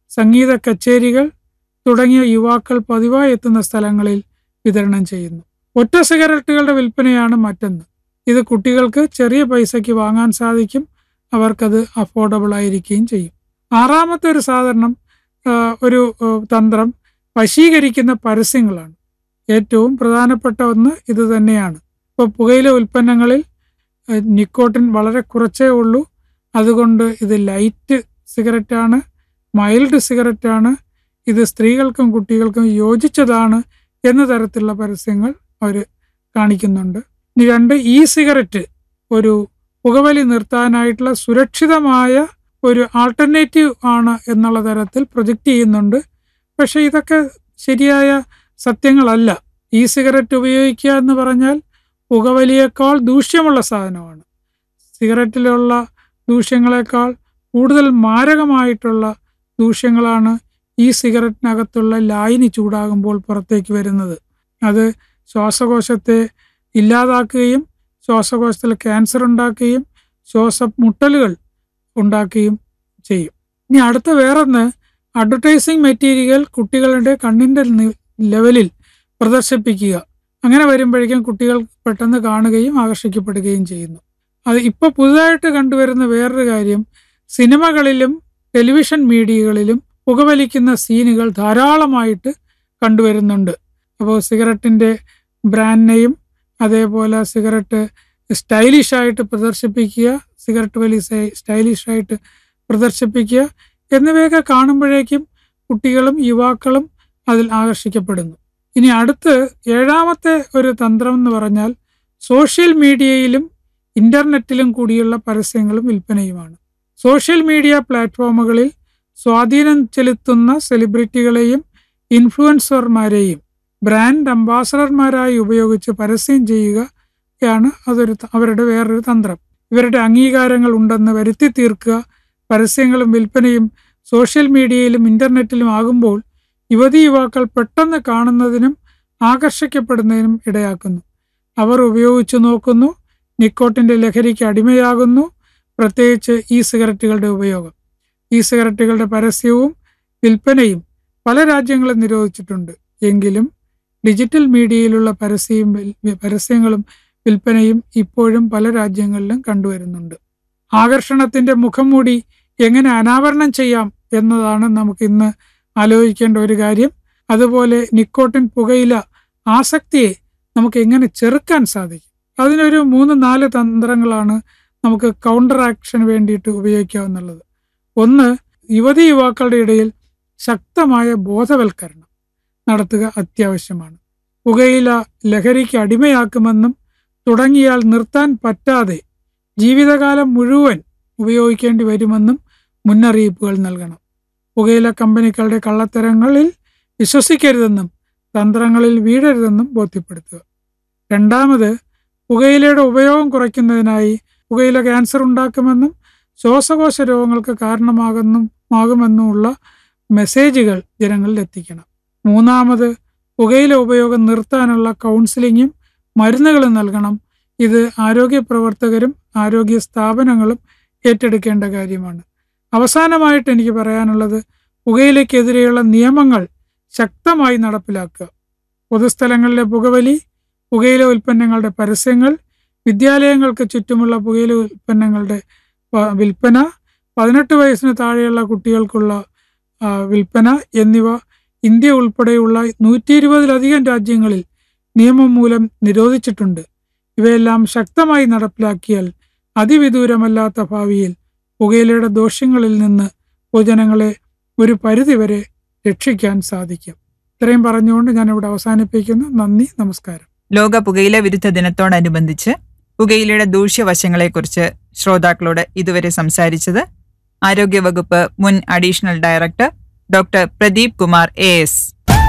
സംഗീത കച്ചേരികൾ തുടങ്ങിയ യുവാക്കൾ പതിവായി എത്തുന്ന സ്ഥലങ്ങളിൽ വിതരണം ചെയ്യുന്നു ഒറ്റ സിഗരറ്റുകളുടെ വിൽപ്പനയാണ് മറ്റൊന്ന് ഇത് കുട്ടികൾക്ക് ചെറിയ പൈസയ്ക്ക് വാങ്ങാൻ സാധിക്കും അവർക്കത് അഫോർഡബിൾ ആയിരിക്കുകയും ചെയ്യും ആറാമത്തെ ഒരു സാധനം ആ, ഒരു ആ, തന്ത്രം വശീകരിക്കുന്ന പരസ്യങ്ങളാണ് ഏറ്റവും പ്രധാനപ്പെട്ട ഒന്ന് ഇത് തന്നെയാണ് ഇപ്പോൾ പുകയില ഉൽപ്പന്നങ്ങളിൽ ആ, നിക്കോട്ടിൻ വളരെ കുറച്ചേ ഉള്ളൂ അതുകൊണ്ട് ഇത് ലൈറ്റ് സിഗരറ്റാണ് മൈൽഡ് സിഗരറ്റാണ് ഇത് സ്ത്രീകൾക്കും കുട്ടികൾക്കും യോജിച്ചതാണ് എന്ന തരത്തിലുള്ള പരസ്യങ്ങൾ അവർ കാണിക്കുന്നുണ്ട് ഇനി രണ്ട് ഇ സിഗരറ്റ് ഒരു പുകവലി നിർത്താനായിട്ടുള്ള സുരക്ഷിതമായ ഒരു ആൾട്ടർനേറ്റീവ് ആണ് എന്നുള്ള തരത്തിൽ പ്രൊജക്റ്റ് ചെയ്യുന്നുണ്ട് പക്ഷേ ഇതൊക്കെ ശരിയായ സത്യങ്ങളല്ല ഇ സിഗരറ്റ് ഉപയോഗിക്കുക എന്ന് പറഞ്ഞാൽ പുകവലിയേക്കാൾ ദൂഷ്യമുള്ള സാധനമാണ് സിഗരറ്റിലുള്ള ദൂഷ്യങ്ങളെക്കാൾ കൂടുതൽ മാരകമായിട്ടുള്ള ദൂഷ്യങ്ങളാണ് ഈ സിഗരറ്റിനകത്തുള്ള ലായനി ചൂടാകുമ്പോൾ പുറത്തേക്ക് വരുന്നത് അത് ശ്വാസകോശത്തെ ഇല്ലാതാക്കുകയും ശ്വാസകോശത്തിൽ ക്യാൻസർ ഉണ്ടാക്കുകയും ശ്വാസമുട്ടലുകൾ ഉണ്ടാക്കുകയും ചെയ്യും ഇനി അടുത്ത വേറൊന്ന് അഡ്വർടൈസിങ് മെറ്റീരിയൽ കുട്ടികളുടെ കണ്ണിൻ്റെ നി- ലെവലിൽ പ്രദർശിപ്പിക്കുക അങ്ങനെ വരുമ്പോഴേക്കും കുട്ടികൾ പെട്ടെന്ന് കാണുകയും ആകർഷിക്കപ്പെടുകയും ചെയ്യുന്നു അത് ഇപ്പോൾ പുതുതായിട്ട് കണ്ടുവരുന്ന വേറൊരു കാര്യം സിനിമകളിലും ടെലിവിഷൻ മീഡിയകളിലും പുകവലിക്കുന്ന സീനുകൾ ധാരാളമായിട്ട് കണ്ടുവരുന്നുണ്ട് അപ്പോൾ സിഗരറ്റിൻ്റെ ബ്രാൻഡ് നെയിം അതേപോലെ സിഗരറ്റ് സ്റ്റൈലിഷ് ആയിട്ട് പ്രദർശിപ്പിക്കുക സിഗരറ്റ് വലി സ്റ്റൈലിഷ് ആയിട്ട് പ്രദർശിപ്പിക്കുക എന്നിവയൊക്കെ കാണുമ്പോഴേക്കും കുട്ടികളും യുവാക്കളും അതിൽ ആകർഷിക്കപ്പെടുന്നു ഇനി അടുത്ത് ഏഴാമത്തെ ഒരു തന്ത്രം എന്ന് പറഞ്ഞാൽ സോഷ്യൽ മീഡിയയിലും ഇൻ്റർനെറ്റിലും കൂടിയുള്ള പരസ്യങ്ങളും വിൽപ്പനയുമാണ് സോഷ്യൽ മീഡിയ പ്ലാറ്റ്ഫോമുകളിൽ സ്വാധീനം ചെലുത്തുന്ന സെലിബ്രിറ്റികളെയും ഇൻഫ്ലുവൻസർമാരെയും ബ്രാൻഡ് അംബാസഡർമാരായി ഉപയോഗിച്ച് പരസ്യം ചെയ്യുകയാണ് അതൊരു ത- അവരുടെ വേറൊരു തന്ത്രം ഇവരുടെ അംഗീകാരങ്ങൾ ഉണ്ടെന്ന് വരുത്തി തീർക്കുക പരസ്യങ്ങളും വിൽപ്പനയും സോഷ്യൽ മീഡിയയിലും ഇൻ്റർനെറ്റിലും ആകുമ്പോൾ യുവതി യുവാക്കൾ പെട്ടെന്ന് കാണുന്നതിനും ആകർഷിക്കപ്പെടുന്നതിനും ഇടയാക്കുന്നു അവർ ഉപയോഗിച്ചു നോക്കുന്നു നിക്കോട്ടിൻ്റെ ലഹരിക്ക് അടിമയാകുന്നു പ്രത്യേകിച്ച് ഈ സിഗരറ്റുകളുടെ ഉപയോഗം ഈ സിഗരറ്റുകളുടെ പരസ്യവും വിൽപ്പനയും പല രാജ്യങ്ങളും നിരോധിച്ചിട്ടുണ്ട് എങ്കിലും ഡിജിറ്റൽ മീഡിയയിലുള്ള പരസ്യവും വിൽ- പരസ്യങ്ങളും വിൽപ്പനയും ഇപ്പോഴും പല രാജ്യങ്ങളിലും കണ്ടുവരുന്നുണ്ട് ആകർഷണത്തിന്റെ മുഖംമൂടി എങ്ങനെ അനാവരണം ചെയ്യാം എന്നതാണ് നമുക്ക് ഇന്ന് ആലോചിക്കേണ്ട ഒരു കാര്യം അതുപോലെ നിക്കോട്ടിൻ പുകയില ആസക്തിയെ നമുക്ക് എങ്ങനെ ചെറുക്കാൻ സാധിക്കും അതിനൊരു മൂന്ന് നാല് തന്ത്രങ്ങളാണ് നമുക്ക് കൗണ്ടർ ആക്ഷന് വേണ്ടിയിട്ട് ഉപയോഗിക്കാവുന്നുള്ളത് ഒന്ന് യുവതി യുവാക്കളുടെ ഇടയിൽ ശക്തമായ ബോധവൽക്കരണം നടത്തുക അത്യാവശ്യമാണ് പുകയില ലഹരിക്ക് അടിമയാക്കുമെന്നും തുടങ്ങിയാൽ നിർത്താൻ പറ്റാതെ ജീവിതകാലം മുഴുവൻ ഉപയോഗിക്കേണ്ടി വരുമെന്നും മുന്നറിയിപ്പുകൾ നൽകണം പുകയില കമ്പനികളുടെ കള്ളത്തരങ്ങളിൽ വിശ്വസിക്കരുതെന്നും തന്ത്രങ്ങളിൽ വീഴരുതെന്നും ബോധ്യപ്പെടുത്തുക രണ്ടാമത് പുകയിലയുടെ ഉപയോഗം കുറയ്ക്കുന്നതിനായി പുകയില ക്യാൻസർ ഉണ്ടാക്കുമെന്നും ശ്വാസകോശ രോഗങ്ങൾക്ക് കാരണമാകുന്നും ആകുമെന്നുമുള്ള മെസ്സേജുകൾ ജനങ്ങളിൽ എത്തിക്കണം മൂന്നാമത് പുകയില ഉപയോഗം നിർത്താനുള്ള കൗൺസിലിങ്ങും മരുന്നുകളും നൽകണം ഇത് ആരോഗ്യ പ്രവർത്തകരും ആരോഗ്യ സ്ഥാപനങ്ങളും ഏറ്റെടുക്കേണ്ട കാര്യമാണ് അവസാനമായിട്ട് എനിക്ക് പറയാനുള്ളത് പുകയിലയ്ക്കെതിരെയുള്ള നിയമങ്ങൾ ശക്തമായി നടപ്പിലാക്കുക പൊതുസ്ഥലങ്ങളിലെ പുകവലി പുകയില ഉൽപ്പന്നങ്ങളുടെ പരസ്യങ്ങൾ വിദ്യാലയങ്ങൾക്ക് ചുറ്റുമുള്ള പുകയില ഉൽപ്പന്നങ്ങളുടെ പ- വിൽപ്പന പതിനെട്ട് വയസ്സിന് താഴെയുള്ള കുട്ടികൾക്കുള്ള ആ, വിൽപ്പന എന്നിവ ഇന്ത്യ ഉൾപ്പെടെയുള്ള നൂറ്റി ഇരുപതിലധികം രാജ്യങ്ങളിൽ നിയമം മൂലം നിരോധിച്ചിട്ടുണ്ട് ഇവയെല്ലാം ശക്തമായി നടപ്പിലാക്കിയാൽ അതിവിദൂരമല്ലാത്ത ഭാവിയിൽ പുകയിലയുടെ ദോഷങ്ങളിൽ നിന്ന് പൊതുജനങ്ങളെ ഒരു പരിധിവരെ രക്ഷിക്കാൻ സാധിക്കും ഇത്രയും പറഞ്ഞുകൊണ്ട് ഞാൻ ഇവിടെ അവസാനിപ്പിക്കുന്നു നന്ദി നമസ്കാരം ലോക പുകയില വിരുദ്ധ ദിനത്തോടനുബന്ധിച്ച് പുകയിലയുടെ ദൂഷ്യവശങ്ങളെക്കുറിച്ച് ശ്രോതാക്കളോട് ഇതുവരെ സംസാരിച്ചത് ആരോഗ്യവകുപ്പ് മുൻ additional director doctor Pradeep Kumar A S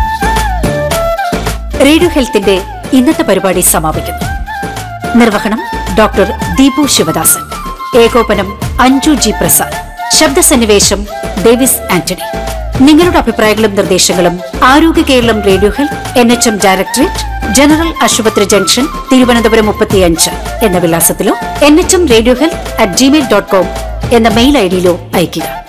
radio ഹെൽത്തിന്റെ ഇന്നത്തെ പരിപാടി സമാപിക്കുന്നു നിർവഹണം ഡോക്ടർ ദീപു ശിവദാസൻ ഏകോപനം അഞ്ജു ജി പ്രസാദ് ശബ്ദസന്നിവേശം ഡേവിസ് ആന്റണി നിങ്ങളുടെ അഭിപ്രായങ്ങളും നിർദ്ദേശങ്ങളും Arogya Keralam radio health N H M directorate general ആശുപത്രി ജംഗ്ഷൻ തിരുവനന്തപുരം മുപ്പത്തിയഞ്ച് എന്ന വിലാസത്തിലോ N H M radio health at Gmail dot com എന്ന മെയിൽ ഐ ഡിയിലോ അയയ്ക്കുക